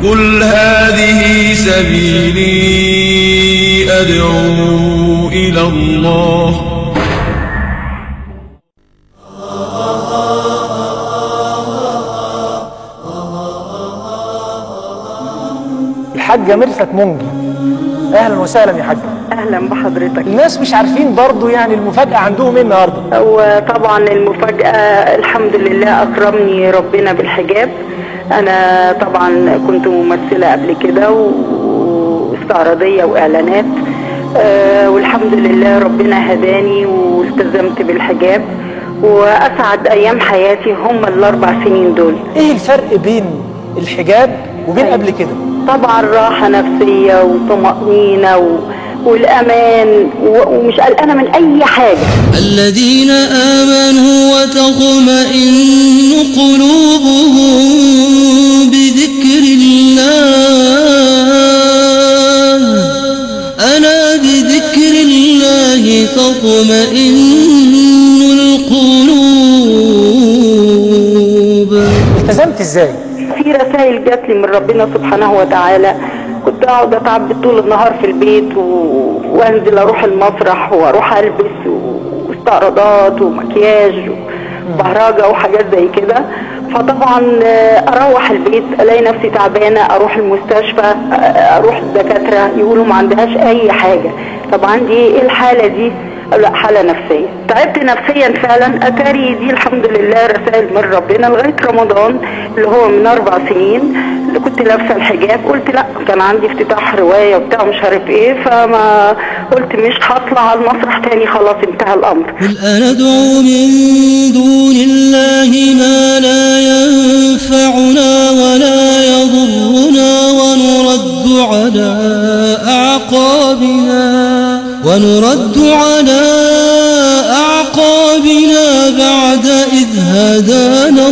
قل هذه سبيلي أدعو إلى الله الحاجة مرفت منجي اهلا وسهلا يا حاجة اهلا بحضرتك الناس مش عارفين برضو يعني المفاجأة عندهم ايه النهاردة وطبعا المفاجأة الحمد لله اكرمني ربنا بالحجاب انا طبعا كنت ممثلة قبل كده واستعراضية واعلانات آه، والحمد لله ربنا هداني والتزمت بالحجاب واسعد ايام حياتي هم الاربع سنين دول ايه الفرق بين الحجاب وبين قبل كده طبعا راحة نفسية وطمأنينة و... والأمان و... ومش قلقانة من أي حاجة الذين آمنوا وتطمئن قلوبهم بذكر الله ألا بذكر الله تطمئن القلوب التزمت ازاي في رسائل جات لي من ربنا سبحانه وتعالى كنت اقعد اتعب طول النهار في البيت و... وانزل اروح المسرح واروح البس و... واستعراضات ومكياج وبهرجه وحاجات زي كده فطبعا آه، اروح البيت الاقي نفسي تعبانه اروح المستشفى آه، اروح الدكاتره يقولوا ما عندهاش اي حاجه طب عندي ايه الحاله دي لا حالة نفسية تعبت نفسيا فعلا أتاري دي الحمد لله رسائل من ربنا لغاية رمضان اللي هو من أربع سنين اللي كنت لابسة الحجاب قلت لا كان عندي افتتاح رواية وبتاع مش عارف ايه فما قلت مش هطلع على المسرح تاني خلاص انتهى الأمر قل أندعو من دون الله ما لا ينفعنا ولا يضرنا ونرد على أعقابنا ونرد على أعقابنا بعد إذ هدانا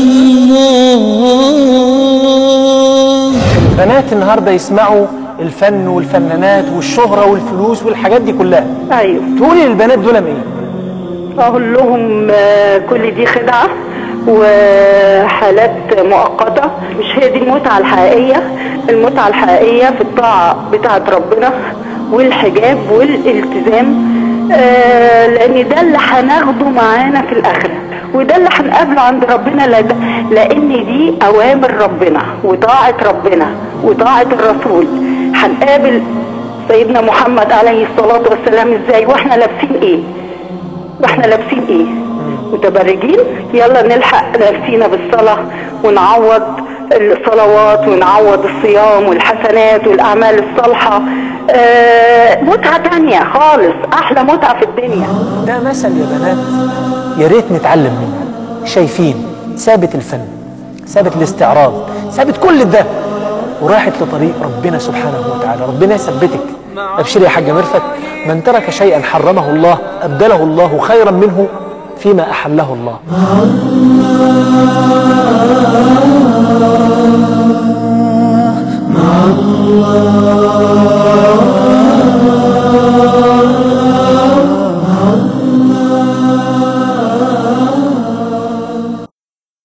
الله بنات النهاردة يسمعوا الفن والفنانات والشهرة والفلوس والحاجات دي كلها أيوه تقولي للبنات دول ايه أقول لهم آه، كل دي خدعة وحالات مؤقتة مش هي دي المتعة الحقيقية المتعة الحقيقية في الطاعة بتاعة ربنا والحجاب والالتزام آه، لأن ده اللي هناخده معانا في الآخرة وده اللي هنقابله عند ربنا لد- لأن دي أوامر ربنا وطاعة ربنا وطاعة الرسول هنقابل سيدنا محمد عليه الصلاة والسلام ازاي واحنا لابسين ايه واحنا لابسين ايه متبرجين يلا نلحق نفسينا بالصلاة ونعوض الصلوات ونعوض الصيام والحسنات والأعمال الصالحة آه متعة تانية خالص أحلى متعة في الدنيا ده مثل يا بنات يا ريت نتعلم منه شايفين سابت الفن سابت الاستعراض سابت كل ده وراحت لطريق ربنا سبحانه وتعالى ربنا يثبتك ابشري يا حاجة مرفت من ترك شيئا حرمه الله أبدله الله خيرا منه فيما أحله الله